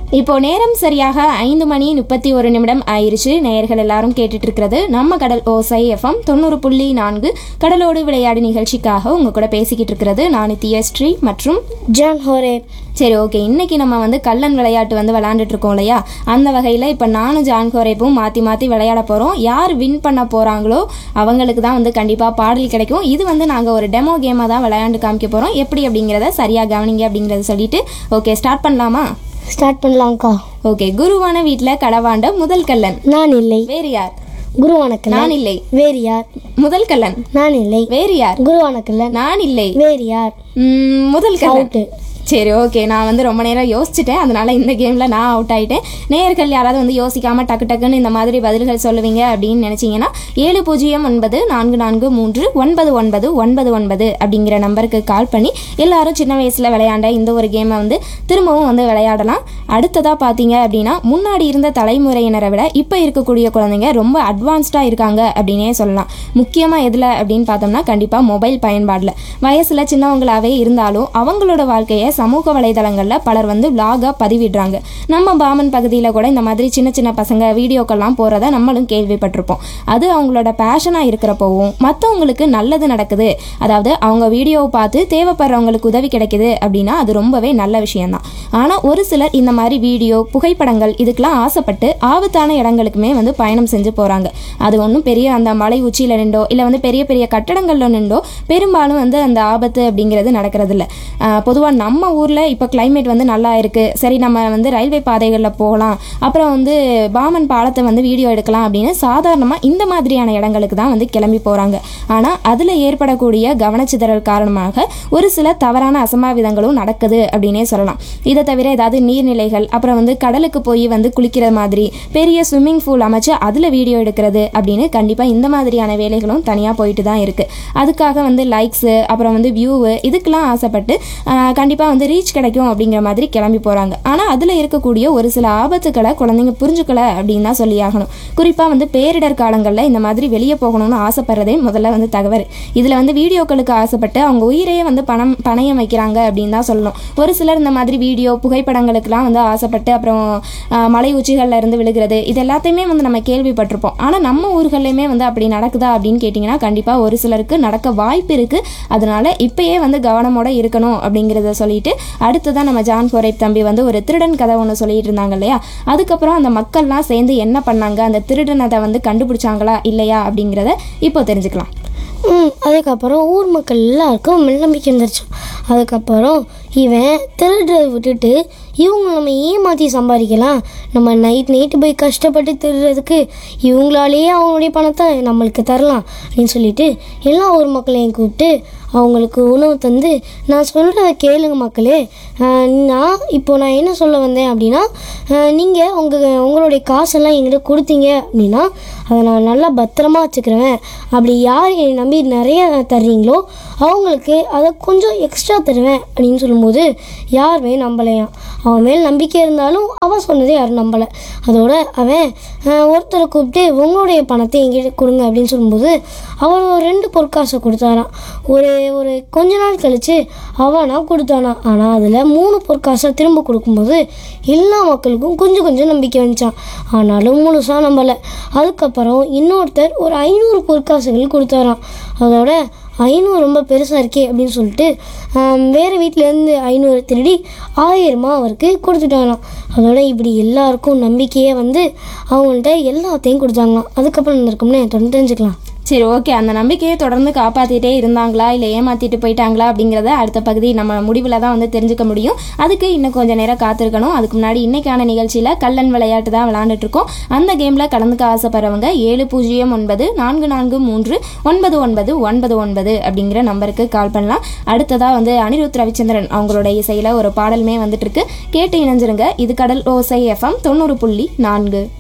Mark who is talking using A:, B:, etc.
A: இப்போ நேரம் சரியாக ஐந்து மணி முப்பத்தி ஒரு நிமிடம் ஆயிருச்சு நேயர்கள் எல்லாரும் கேட்டுட்டு இருக்கிறது நம்ம கடல் ஓசை எஃப்எம் தொண்ணூறு புள்ளி நான்கு கடலோடு விளையாடு நிகழ்ச்சிக்காக உங்க கூட பேசிக்கிட்டு இருக்கிறது நான் தியஸ்ரீ மற்றும்
B: ஜான் ஹோரே
A: சரி ஓகே இன்னைக்கு நம்ம வந்து கல்லன் விளையாட்டு வந்து விளையாண்டுட்டு இருக்கோம் இல்லையா அந்த வகையில் இப்போ நானும் ஜான் கோரேப்பும் மாற்றி மாற்றி விளையாட போகிறோம் யார் வின் பண்ண போகிறாங்களோ அவங்களுக்கு தான் வந்து கண்டிப்பாக பாடல் கிடைக்கும் இது வந்து நாங்கள் ஒரு டெமோ கேமாக தான் விளையாண்டு காமிக்க போகிறோம் எப்படி அப்படிங்கிறத சரியாக கவனிங்க அப்படிங்கிறத சொல்லிட்டு ஓகே ஸ்டார்ட் பண்ணலாமா
B: ஸ்டார்ட் பண்ணலாம்க்கா
A: ஓகே குருவான வீட்டில் கடவாண்ட முதல் கல்லன்
B: நான் இல்லை
A: வேறு யார்
B: குருவானக்கல்ல
A: நான் இல்லை
B: வேறு யார்
A: முதல் கல்லன்
B: நான் இல்லை
A: வேறு யார்
B: குருவானக்கல்ல
A: நான் இல்லை
B: வேறு யார்
A: ம், முதல் கல்லன்
B: அவுட்டு
A: சரி ஓகே நான் வந்து ரொம்ப நேரம் யோசிச்சுட்டேன் அதனால இந்த கேமில் நான் அவுட் ஆயிட்டேன் நேயர்கள் யாராவது வந்து யோசிக்காம டக்கு டக்குன்னு இந்த மாதிரி பதில்கள் சொல்லுவீங்க அப்படின்னு நினச்சிங்கன்னா ஏழு பூஜ்ஜியம் ஒன்பது நான்கு நான்கு மூன்று ஒன்பது ஒன்பது ஒன்பது ஒன்பது அப்படிங்கிற நம்பருக்கு கால் பண்ணி எல்லாரும் சின்ன வயசில் விளையாண்ட இந்த ஒரு கேமை வந்து திரும்பவும் வந்து விளையாடலாம் அடுத்ததாக பார்த்தீங்க அப்படின்னா முன்னாடி இருந்த தலைமுறையினரை விட இப்போ இருக்கக்கூடிய குழந்தைங்க ரொம்ப அட்வான்ஸ்டாக இருக்காங்க அப்படின்னே சொல்லலாம் முக்கியமாக எதில் அப்படின்னு பார்த்தோம்னா கண்டிப்பாக மொபைல் பயன்பாடில் வயசில் சின்னவங்களாவே இருந்தாலும் அவங்களோட வாழ்க்கையை சமூக வலைதளங்களில் பலர் வந்து விலாகாக பதிவிடுறாங்க நம்ம பாமன் பகுதியில் கூட இந்த மாதிரி சின்ன சின்ன பசங்க வீடியோக்கெல்லாம் போகிறத நம்மளும் கேள்விப்பட்டிருப்போம் அது அவங்களோட பேஷனாக இருக்கிறப்பவும் மற்றவங்களுக்கு நல்லது நடக்குது அதாவது அவங்க வீடியோவை பார்த்து தேவைப்படுறவங்களுக்கு உதவி கிடைக்குது அப்படின்னா அது ரொம்பவே நல்ல விஷயம்தான் ஆனால் ஒரு சிலர் இந்த மாதிரி வீடியோ புகைப்படங்கள் இதுக்கெல்லாம் ஆசைப்பட்டு ஆபத்தான இடங்களுக்குமே வந்து பயணம் செஞ்சு போகிறாங்க அது ஒன்றும் பெரிய அந்த மலை உச்சியில் நின்றோ இல்லை வந்து பெரிய பெரிய கட்டடங்களில் நின்றோ பெரும்பாலும் வந்து அந்த ஆபத்து அப்படிங்கிறது நடக்கிறதில்ல பொதுவாக நம்ம ஊரில் இப்போ climate வந்து நல்லா இருக்குது சரி நம்ம வந்து ரயில்வே பாதைகளில் போகலாம் அப்புறம் வந்து பாமன் பாலத்தை வந்து வீடியோ எடுக்கலாம் அப்படின்னு சாதாரணமாக இந்த மாதிரியான இடங்களுக்கு தான் வந்து கிளம்பி போகிறாங்க ஆனால் அதில் ஏற்படக்கூடிய கவனச்சிதறல் காரணமாக ஒரு சில தவறான அசம்பாவிதங்களும் நடக்குது அப்படின்னே சொல்லலாம் இதை தவிர ஏதாவது நீர்நிலைகள் அப்புறம் வந்து கடலுக்கு போய் வந்து குளிக்கிற மாதிரி பெரிய ஸ்விம்மிங் பூல் அமைச்சு அதில் வீடியோ எடுக்கிறது அப்படின்னு கண்டிப்பாக இந்த மாதிரியான வேலைகளும் தனியாக போயிட்டு தான் இருக்குது அதுக்காக வந்து லைக்ஸு அப்புறம் வந்து வியூவு இதுக்கெல்லாம் ஆசைப்பட்டு கண்டிப்பாக வந்து ரீச் கிடைக்கும் அப்படிங்கிற மாதிரி கிளம்பி போகிறாங்க ஆனால் அதில் இருக்கக்கூடிய ஒரு சில ஆபத்துக்களை குழந்தைங்க புரிஞ்சுக்கல அப்படின்னு தான் சொல்லி ஆகணும் குறிப்பாக வந்து பேரிடர் காலங்களில் இந்த மாதிரி வெளியே போகணும்னு ஆசைப்படுறதே முதல்ல வந்து தகவல் இதில் வந்து வீடியோக்களுக்கு ஆசைப்பட்டு அவங்க உயிரையே வந்து பணம் பணயம் வைக்கிறாங்க அப்படின்னு தான் சொல்லணும் ஒரு சிலர் இந்த மாதிரி வீடியோ புகைப்படங்களுக்கெல்லாம் வந்து ஆசைப்பட்டு அப்புறம் ஆஹ், மலை உச்சிகளில் இருந்து விழுகிறது இது எல்லாத்தையுமே வந்து நம்ம கேள்விப்பட்டிருப்போம் ஆனால் நம்ம ஊர்கள்லையுமே வந்து அப்படி நடக்குதா அப்படின்னு கேட்டிங்கன்னா கண்டிப்பாக ஒரு சிலருக்கு நடக்க வாய்ப்பு இருக்குது அதனால இப்பயே வந்து கவனமோட இருக்கணும் அப்படிங்கிறத சொல்லிட்டு அடுத்ததான் நம்ம ஜான் கோரைப் தம்பி வந்து ஒரு திருடன் கதை ஒன்று சொல்லிட்டு இருந்தாங்க இல்லையா அதுக்கப்புறம் அந்த மக்கள்லாம் சேர்ந்து என்ன பண்ணாங்க அந்த திருடனதை வந்து கண்டுபிடிச்சாங்களா இல்லையா அப்படிங்கிறத இப்போ தெரிஞ்சுக்கலாம்
B: ம் அதுக்கப்புறம் ஊர் மக்கள் எல்லாருக்கும் நம்பிக்கை வந்துருச்சு அதுக்கப்புறம் இவன் திருடுறதை விட்டுட்டு இவங்க நம்ம ஏமாற்றி சம்பாதிக்கலாம் நம்ம நைட் நைட்டு போய் கஷ்டப்பட்டு திருடுறதுக்கு இவங்களாலேயே அவங்களுடைய பணத்தை நம்மளுக்கு தரலாம் அப்படின்னு சொல்லிட்டு எல்லா ஊர் மக்களையும் கூப்பிட்டு அவங்களுக்கு உணவு தந்து நான் சொல்கிறத கேளுங்க மக்களே ஆஹ் நான் இப்போ நான் என்ன சொல்ல வந்தேன் அப்படின்னா நீங்கள் உங்கள் உங்களுடைய காசெல்லாம் என்கிட்ட கொடுத்தீங்க அப்படின்னா அதை நான் நல்லா பத்திரமா வச்சுக்கிறேன் அப்படி யார் என்னை நம்பி நிறைய தர்றீங்களோ அவங்களுக்கு அதை கொஞ்சம் எக்ஸ்ட்ரா தருவேன் அப்படின்னு சொல்லும்போது யாருமே நம்பலையாம் அவன் மேல் நம்பிக்கை இருந்தாலும் அவன் சொன்னதை யாரும் நம்பலை அதோட அவன் ஆஹ், ஒருத்தரை கூப்பிட்டு உங்களுடைய பணத்தை என்கிட்ட கொடுங்க அப்படின்னு சொல்லும்போது அவன் ஒரு ரெண்டு பொற்காசை கொடுத்தாராம் ஒரு ஒரு கொஞ்ச நாள் கழிச்சு அவனா கொடுத்தானா ஆனால் அதில் மூணு பொற்காசை திரும்ப கொடுக்கும்போது எல்லா மக்களுக்கும் கொஞ்சம் கொஞ்சம் நம்பிக்கை வந்துச்சான் ஆனாலும் முழுசாக நம்பலை அதுக்கப்புறம் இன்னொருத்தர் ஒரு ஐநூறு பொற்காசுகள் கொடுத்தாராம் அதோட ஐநூறு ரொம்ப பெருசாக இருக்கே அப்படின்னு சொல்லிட்டு ஆம், வேறு வீட்டிலேருந்து ஐநூறு திருடி ஆயிரமா அவருக்கு கொடுத்துட்டாங்களாம் அதோட இப்படி எல்லாருக்கும் நம்பிக்கையே வந்து அவங்கள்ட்ட எல்லாத்தையும் கொடுத்தாங்களாம் அதுக்கப்புறம் என்ன இருக்கும்னு தொடர்ந்து தெரிஞ்சுக்கலாம்
A: சரி ஓகே அந்த நம்பிக்கையை தொடர்ந்து காப்பாற்றிட்டே இருந்தாங்களா இல்லை ஏமாற்றிட்டு போயிட்டாங்களா அப்படிங்கிறத அடுத்த பகுதி நம்ம முடிவில் தான் வந்து தெரிஞ்சுக்க முடியும் அதுக்கு இன்னும் கொஞ்சம் நேரம் காத்திருக்கணும் அதுக்கு முன்னாடி இன்னைக்கான நிகழ்ச்சியில் கல்லன் விளையாட்டு தான் விளாண்டுட்டு இருக்கோம் அந்த கேமில் கலந்துக்க ஆசைப்படுறவங்க ஏழு பூஜ்ஜியம் ஒன்பது நான்கு நான்கு மூன்று ஒன்பது ஒன்பது ஒன்பது ஒன்பது அப்படிங்கிற நம்பருக்கு கால் பண்ணலாம் அடுத்ததாக வந்து அனிருத் ரவிச்சந்திரன் அவங்களோட இசையில் ஒரு பாடலுமே வந்துட்டு இருக்கு கேட்டு இணைஞ்சிருங்க இது கடல் ஓசை எஃப்எம் தொண்ணூறு புள்ளி நான்கு